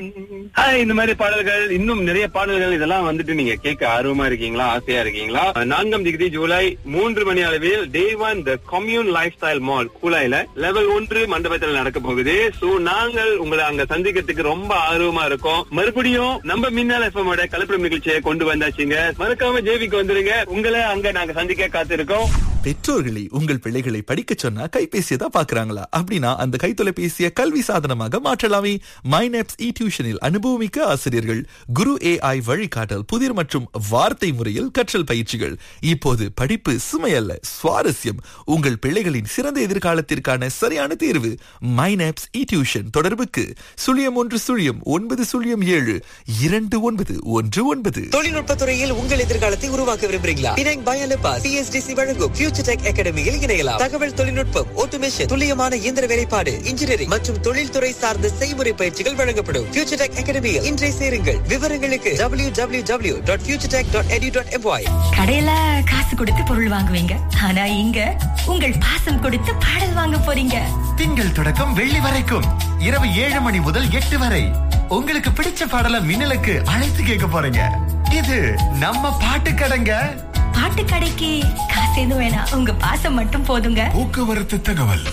hi இந்த மாதிரி பாடல்கள் இன்னும் நிறைய பாடல்கள் இதெல்லாம் வந்துட்டு நீங்க கேட்க ஆர்வமா இருக்கீங்களா ஆசையா இருக்கீங்களா நான்காம் தேதி ஜூலை மூன்று மணி அளவில் day one the commune lifestyle mall கூலாயில லெவல் ஒன்று மண்டபத்தில் நடக்க போகுது சோ நாங்கள் உங்களை அங்க சந்திக்கிறதுக்கு ரொம்ப ஆர்வமா இருக்கோம் மறுபடியும் நம்ம மின்னல் எஃப்எமோட கலப்படம் நிகழ்ச்சியை கொண்டு வந்தாச்சுங்க மறக்காம ஜேவிக்கு வந்துருங்க உங்களை அங்க நாங்க சந்திக்க காத்திருக்கோம் பெற்றோர்களை உங்கள் பிள்ளைகளை படிக்க சொன்னா கைபேசியை தான் பாக்குறாங்களா அப்படின்னா அந்த கைத்தொலைபேசியை கல்வி சாதனமாக மாற்றலாமே மைனப்ஸ் இ டியூஷனில் அனுபவமிக்க ஆசிரியர்கள் குரு ஏஐ வழிகாட்டல் புதிர் மற்றும் வார்த்தை முறையில் கற்றல் பயிற்சிகள் இப்போது படிப்பு சுமையல்ல சுவாரஸ்யம் உங்கள் பிள்ளைகளின் சிறந்த எதிர்காலத்திற்கான சரியான தேர்வு மைனப்ஸ் இ டியூஷன் தொடர்புக்கு சுழியம் ஒன்று சுழியம் ஒன்பது சுழியம் ஏழு இரண்டு ஒன்பது ஒன்று ஒன்பது தொழில்நுட்ப துறையில் உங்கள் எதிர்காலத்தை உருவாக்க விரும்புகிறீங்களா பினாங் பயலபா சிஎஸ்டிசி வழங்கும் ஃபியூச்சர் டெக் அகாடமியில் இணையலாம் தகவல் தொழில்நுட்பம் ஆட்டோமேஷன் துல்லியமான இயந்திர வேலைப்பாடு இன்ஜினியரிங் மற்றும் தொழில்துறை சார்ந்த செய்முறை பயிற்சிகள் வழங்கப்படும் ஃபியூச்சர் டெக் அகாடமியில் இன்றைய சேருங்கள் விவரங்களுக்கு W W W dot future tech dot edu dot MY கடையில காசு கொடுத்து பொருள் வாங்குவீங்க ஆனா இங்க உங்கள் பாசம் கொடுத்து பாடல் வாங்க போறீங்க திங்கள் தொடக்கம் வெள்ளி வரைக்கும் இரவு ஏழு மணி முதல் எட்டு வரை உங்களுக்கு பிடிச்ச பாடல மின்னலுக்கு அழைத்து கேட்க போறீங்க இது நம்ம பாட்டு கடைங்க பாட்டு கடைக்கு காசு எதுவும் வேணாம் உங்க பாசம் மட்டும் போதுங்க போக்குவரத்து தகவல்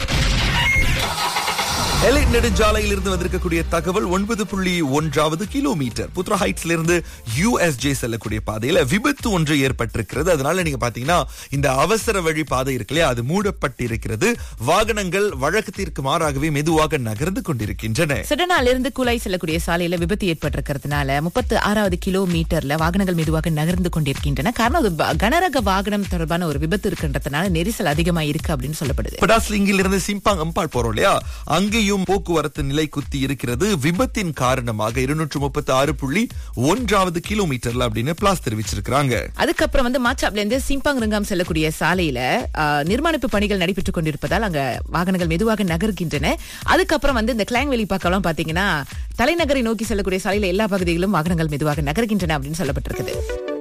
எலைட் நெடுஞ்சாலையில் இருந்து வந்திருக்கக்கூடிய தகவல் ஒன்பது புள்ளி ஒன்றாவது கிலோமீட்டர் புத்ரா ஹைட்ஸ்ல இருந்து யூஎஸ்ஜே செல்லக்கூடிய பாதையில விபத்து ஒன்று ஏற்பட்டிருக்கிறது அதனால நீங்க பாத்தீங்கன்னா இந்த அவசர வழி பாதை இருக்கு இல்லையா அது மூடப்பட்டிருக்கிறது வாகனங்கள் வழக்கத்திற்கு மாறாகவே மெதுவாக நகர்ந்து கொண்டிருக்கின்றன சிடனால இருந்து குலாய் செல்லக்கூடிய சாலையில விபத்து ஏற்பட்டிருக்கிறதுனால முப்பத்து ஆறாவது கிலோமீட்டர்ல வாகனங்கள் மெதுவாக நகர்ந்து கொண்டிருக்கின்றன காரணம் அது ப- கனரக வாகனம் தொடர்பான ஒரு விபத்து இருக்கின்றதுனால நெரிசல் அதிகமா இருக்கு அப்படின்னு சொல்லப்படுது படாஸ்லிங்கில் இருந்து சிம்பாங் அம்பாள் போறோம் இல்லையா அங்கேயும் போக்குவரத்து நிலை குத்தி இருக்கிறது விபத்தின் காரணமாக இருநூற்று முப்பத்தி ஆறு புள்ளி ஒன்றாவது கிலோமீட்டர்ல அப்படின்னு பிளாஸ் தெரிவிச்சிருக்காங்க அதுக்கப்புறம் வந்து மாச்சாப்ல இருந்து சிம்பாங் ரிங்காம் செல்லக்கூடிய சாலையில ஆ, நிர்மாணிப்பு பணிகள் நடைபெற்றுக் கொண்டிருப்பதால் அங்க வாகனங்கள் மெதுவாக நகர்கின்றன அதுக்கப்புறம் வந்து இந்த கிளாங் வெளி பக்கம் பாத்தீங்கன்னா தலைநகரை நோக்கி செல்லக்கூடிய சாலையில எல்லா பகுதிகளிலும் வாகனங்கள் மெதுவாக நகர்கின்றன அப்படின்னு சொல்லப்பட்டிருக்குது